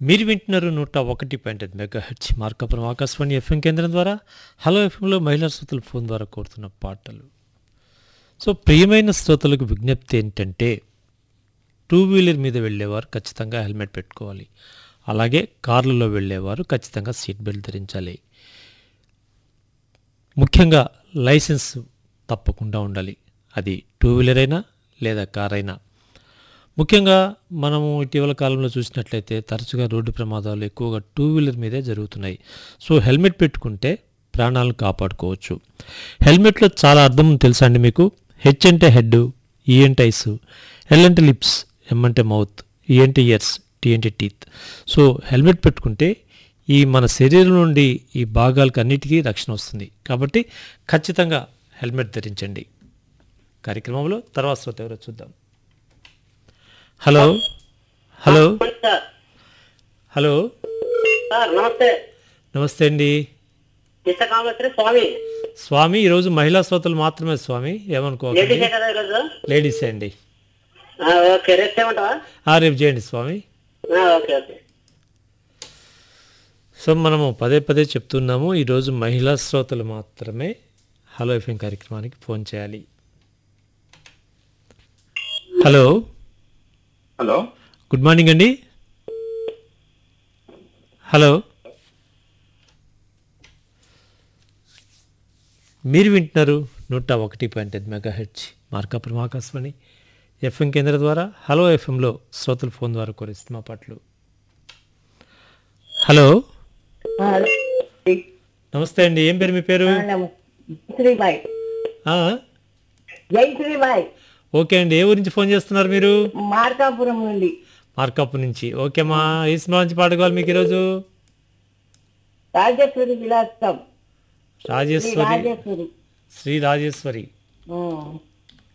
మీరు వింటున్నారు నూట ఒకటి పాయింట్ ఐదు megahertz Markapuram Akashvani FM కేంద్రం ద్వారా హలో ఎఫ్ఎంలో మహిళా శ్రోతలు ఫోన్ ద్వారా కోరుతున్న పాటలు సో ప్రియమైన శ్రోతలకు విజ్ఞప్తి ఏంటంటే టూ వీలర్ మీద వెళ్ళేవారు ఖచ్చితంగా హెల్మెట్ పెట్టుకోవాలి అలాగే కార్లలో వెళ్ళేవారు ఖచ్చితంగా సీట్ బెల్ట్ ధరించాలి ముఖ్యంగా లైసెన్స్ తప్పకుండా ఉండాలి అది టూ వీలర్ అయినా లేదా కార్ అయినా ముఖ్యంగా మనము ఇటీవల కాలంలో చూసినట్లయితే తరచుగా రోడ్డు ప్రమాదాలు ఎక్కువగా టూ వీలర్ మీదే జరుగుతున్నాయి సో హెల్మెట్ పెట్టుకుంటే ప్రాణాలను కాపాడుకోవచ్చు హెల్మెట్లో చాలా అర్థం తెలుసా అండి మీకు హెచ్ అంటే హెడ్ ఈ అంటే ఐస్ ఎల్ అంటే లిప్స్ ఎం అంటే మౌత్ ఈ అంటే ఇయర్స్ టీ అంటే టీత్ సో హెల్మెట్ పెట్టుకుంటే ఈ మన శరీరం నుండి ఈ భాగాలకు అన్నిటికీ రక్షణ వస్తుంది కాబట్టి ఖచ్చితంగా హెల్మెట్ ధరించండి కార్యక్రమంలో తర్వాత శ్రోత ఎవరో చూద్దాం hello hello sir hello sir నమస్తే నమస్తే అండి కృష్ణకామేశ్వరి స్వామి స్వామి ఈరోజు మహిళా శ్రోతలు మాత్రమే స్వామి ఏమనుకోకండి లేడీసే కదా ఈరోజు లేడీసే అండి ఆ, ఓకే రేపు చేయమంటావా ఆ, రేపు చేయండి స్వామి ఆ, ఓకే ఓకే సో మనము పదే పదే చెప్తున్నాము ఈరోజు మహిళా శ్రోతలు మాత్రమే హలో ఎఫ్ఎం కార్యక్రమానికి ఫోన్ చేయాలి హలో హలో గుడ్ మార్నింగ్ అండి హలో మీరు వింటున్నారు నూట ఒకటి పాయింట్ ఐదు megahertz Markapuram Akashvani FM కేంద్ర ద్వారా హలో ఎఫ్ఎంలో శ్రోతలు ఫోన్ ద్వారా కోరిస్తున్న పాటలు హలో నమస్తే అండి ఏం పేరు మీ పేరు శ్రీబాయ్ ఆ, జై శ్రీబాయ్ ఓకే అండి ఏ ఊరి నుంచి ఫోన్ చేస్తున్నారు మీరు మార్కాపురం నుండి మార్కాపు నుంచి ఓకే మా ఏ సినిమా నుంచి పాట కావాలి మీకు ఈరోజు రాజేశ్వరి విలాసం శ్రీ రాజేశ్వరి రాజేశ్వరి శ్రీ రాజేశ్వరి ఉమ్.